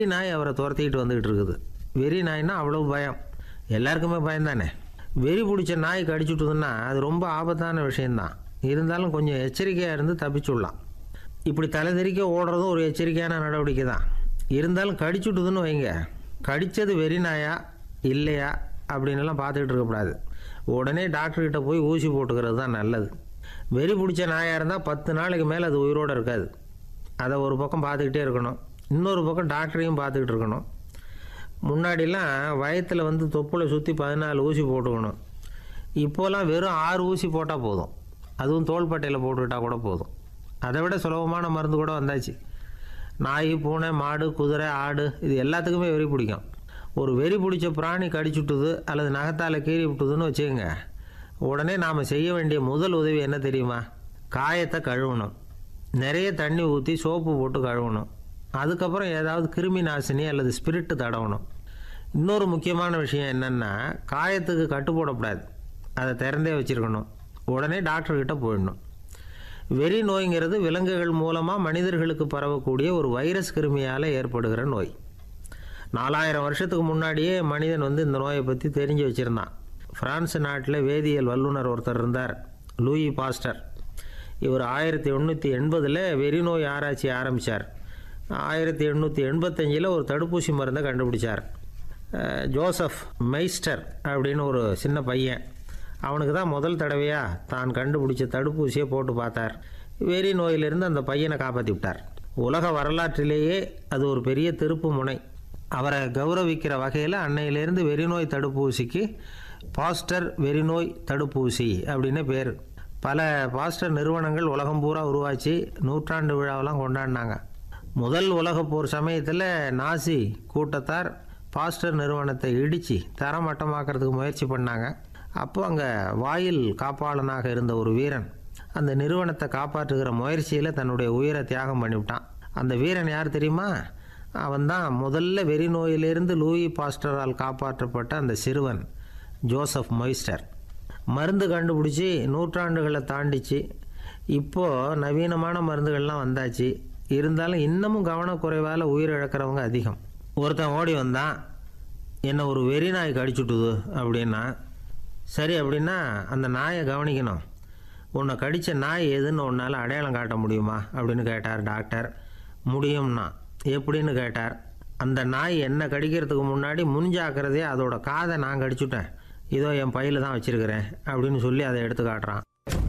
நாய் அவரை துரத்திக்கிட்டு வந்துக்கிட்டு இருக்குது வெறி நாய்னா அவ்வளோ பயம் எல்லாருக்குமே பயம் தானே வெறி பிடிச்ச நாய் கடிச்சுட்டுதுன்னா அது ரொம்ப ஆபத்தான விஷயம்தான் இருந்தாலும் கொஞ்சம் எச்சரிக்கையாக இருந்து தப்பிச்சுடலாம் இப்படி தலை தெறிக்க ஓடுறதும் ஒரு எச்சரிக்கையான நடவடிக்கை தான் இருந்தாலும் கடிச்சுட்டுதுன்னு வைங்க கடித்தது வெறி நாயா இல்லையா அப்படின்னுலாம் பார்த்துக்கிட்டு இருக்கக்கூடாது உடனே டாக்டர்கிட்ட போய் ஊசி போட்டுக்கிறது தான் நல்லது வெறி பிடிச்ச நாயாக இருந்தால் பத்து நாளைக்கு மேலே அது உயிரோடு இருக்காது அதை ஒரு பக்கம் பார்த்துக்கிட்டே இருக்கணும் இன்னொரு பக்கம் டாக்டரையும் பார்த்துக்கிட்டு இருக்கணும் முன்னாடிலாம் வயத்தில் வந்து தொப்புளை சுற்றி பதினாலு ஊசி போட்டுக்கணும் இப்போலாம் வெறும் ஆறு ஊசி போட்டால் போதும் அதுவும் தோள்பட்டையில் போட்டுக்கிட்டா கூட போதும் அதை விட சுலபமான மருந்து கூட வந்தாச்சு நாய் பூனை மாடு குதிரை ஆடு இது எல்லாத்துக்குமே வெறி பிடிக்கும் ஒரு வெறி பிடிச்ச பிராணி கடிச்சுட்டுது அல்லது நகத்தால் கீறி விட்டுதுன்னு வச்சுக்கோங்க உடனே நாம் செய்ய வேண்டிய முதல் உதவி என்ன தெரியுமா காயத்தை கழுவணும் நிறைய தண்ணி ஊற்றி சோப்பு போட்டு கழுவணும் அதுக்கப்புறம் ஏதாவது கிருமி நாசினி அல்லது ஸ்பிரிட்டு தடவணும் இன்னொரு முக்கியமான விஷயம் என்னென்னா காயத்துக்கு கட்டு போடக்கூடாது அதை திறந்தே வச்சுருக்கணும் உடனே டாக்டர்கிட்ட போயிடணும் வெறி நோய்ங்கிறது விலங்குகள் மூலமாக மனிதர்களுக்கு பரவக்கூடிய ஒரு வைரஸ் கிருமியால் ஏற்படுகிற நோய் நாலாயிரம் வருஷத்துக்கு முன்னாடியே மனிதன் வந்து இந்த நோயை பற்றி தெரிஞ்சு வச்சுருந்தான் பிரான்ஸ் நாட்டில் வேதியியல் வல்லுனர் ஒருத்தர் இருந்தார் லூயி பாஸ்டர் இவர் ஆயிரத்தி எண்ணூற்றி எண்பதில் வெறி நோய் ஆராய்ச்சி ஆரம்பித்தார் ஆயிரத்தி எண்ணூற்றி எண்பத்தஞ்சில் ஒரு தடுப்பூசி மருந்தை கண்டுபிடிச்சார் அஹ், ஜோசப் மெய்ஸ்டர் அப்படின்னு ஒரு சின்ன பையன் அவனுக்கு தான் முதல் தடவையாக தான் கண்டுபிடிச்ச தடுப்பூசியை போட்டு பார்த்தார் வெறி நோயிலிருந்து அந்த பையனை காப்பாற்றி விட்டார் உலக வரலாற்றிலேயே அது ஒரு பெரிய திருப்பு முனை அவரை கௌரவிக்கிற வகையில் அன்னையிலேருந்து வெறிநோய் தடுப்பூசிக்கு பாஸ்டர் வெறிநோய் தடுப்பூசி அப்படின்னு பேர் பல பாஸ்டர் நிறுவனங்கள் உலகம் பூரா உருவாச்சு நூற்றாண்டு விழாவெல்லாம் கொண்டாடினாங்க முதல் உலகப் போர் சமயத்தில் நாசி கூட்டத்தார் பாஸ்டர் நிறுவனத்தை இடித்து தரமட்டமாக்கிறதுக்கு முயற்சி பண்ணாங்க அப்போ அங்கே வாயில் காப்பாளனாக இருந்த ஒரு வீரன் அந்த நிறுவனத்தை காப்பாற்றுகிற முயற்சியில் தன்னுடைய உயிரை தியாகம் பண்ணிவிட்டான் அந்த வீரன் யார் தெரியுமா அவன்தான் முதல்ல வெறி நோயிலிருந்து லூயி பாஸ்டரால் காப்பாற்றப்பட்ட அந்த சிறுவன் ஜோசப் மொய்ஸ்டர் மருந்து கண்டுபிடிச்சி நூற்றாண்டுகளை தாண்டிச்சு இப்போது நவீனமான மருந்துகள்லாம் வந்தாச்சு இருந்தாலும் இன்னமும் கவனக்குறைவால் உயிரிழக்கிறவங்க அதிகம் ஒருத்தன் ஓடி வந்தான் என்னை ஒரு வெறி நாய் கடிச்சுட்டுது அப்படின்னா சரி அப்படின்னா அந்த நாயை கவனிக்கணும் உன்னை கடித்த நாய் எதுன்னு உன்னால் அடையாளம் காட்ட முடியுமா அப்படின்னு கேட்டார் டாக்டர் முடியும்னா எப்படின்னு கேட்டார் அந்த நாய் என்னை கடிக்கிறதுக்கு முன்னாடி முன்ஜாக்கிரதையே அதோட காதை நான் கடிச்சுட்டேன் இதோ என் பையில தான் வச்சிருக்கிறேன் அப்படின்னு சொல்லி அதை எடுத்து காட்டுறான்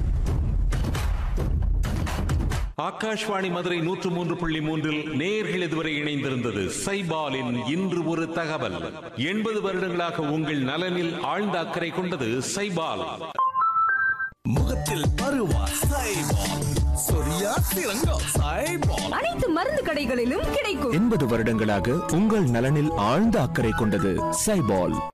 ஆகாஷ்வாணி மதுரை நூற்று மூன்று புள்ளி மூன்றில் நேர்கள் இதுவரை இணைந்திருந்தது சைபாலின் இன்று ஒரு தகவல் எண்பது வருடங்களாக உங்கள் நலனில் ஆழ்ந்த அக்கறை கொண்டது சைபால் முகத்தில் பருவா சைபால் சொரியா சிறங்கோ சைபால் அனைத்து மருந்து கடைகளிலும் கிடைக்கும் எண்பது வருடங்களாக உங்கள் நலனில் ஆழ்ந்த அக்கறை கொண்டது சைபால்